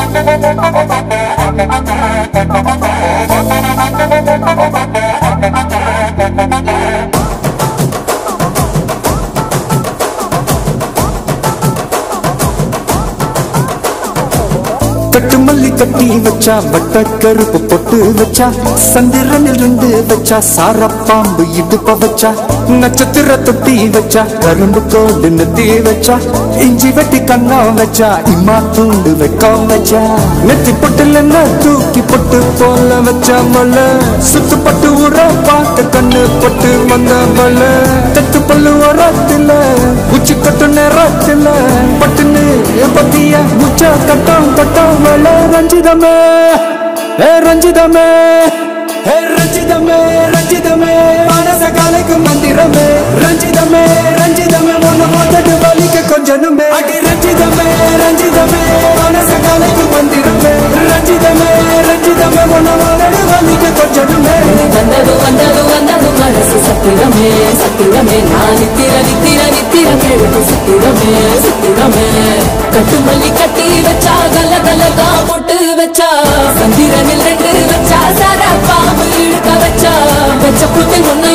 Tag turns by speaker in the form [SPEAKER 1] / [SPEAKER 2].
[SPEAKER 1] கட்டு மல்லி கட்டி வச்சா வட்ட கருப்பு பொட்டு வச்சா சந்திரனில் இருந்து வச்சா சார பாம்பு இடுப்ப வச்சா நட்சத்திர தொட்டி வச்சா கரும்பு கோடு நெத்தி வச்சா இஞ்சி வெட்டி கண்ணா வச்சா இம்மா தூண்டு வெக்கம் வச்சா நெத்தி பொட்டுல என்ன தூக்கி பொட்டு போல வச்சா மல சுத்து பட்டு உர பாட்டு கண்ணு பொட்டு வந்த மல தட்டு பல்லு உரத்துல உச்சி கட்டு நேரத்துல பட்டுன்னு பத்திய முச்ச கட்டம் கட்டம் மல ரஞ்சிதமே ஏ ரஞ்சிதமே ஏ ரஞ்சிதமே ரஞ்சிதமே மனச கலைக்கு மந்திரமே ரஞ்சிதமே ரஞ்சிதமே ஒன்னு மோதட்டு வலிக்க கொஞ்சனுமே அடி ரஞ்சிதமே ரஞ்சிதமே மனச கலைக்கு மந்திரமே ரஞ்சிதமே ரஞ்சிதமே ஒன்னு மோதட்டு வலிக்க கொஞ்சனுமே
[SPEAKER 2] வந்தது வந்தது வந்தது மனசு சத்திரமே சத்திரமே நான் நித்திர நித்திர நித்திர கேளுக்கு சத்திரமே சத்திரமே கட்டு மல்லி கட்டி வச்சா கல கலகா பொட்டு வச்சா சந்திரனில் ரெண்டு வச்சா சார பாம்பு இழுக்க வச்சா வச்ச புத்தி முன்ன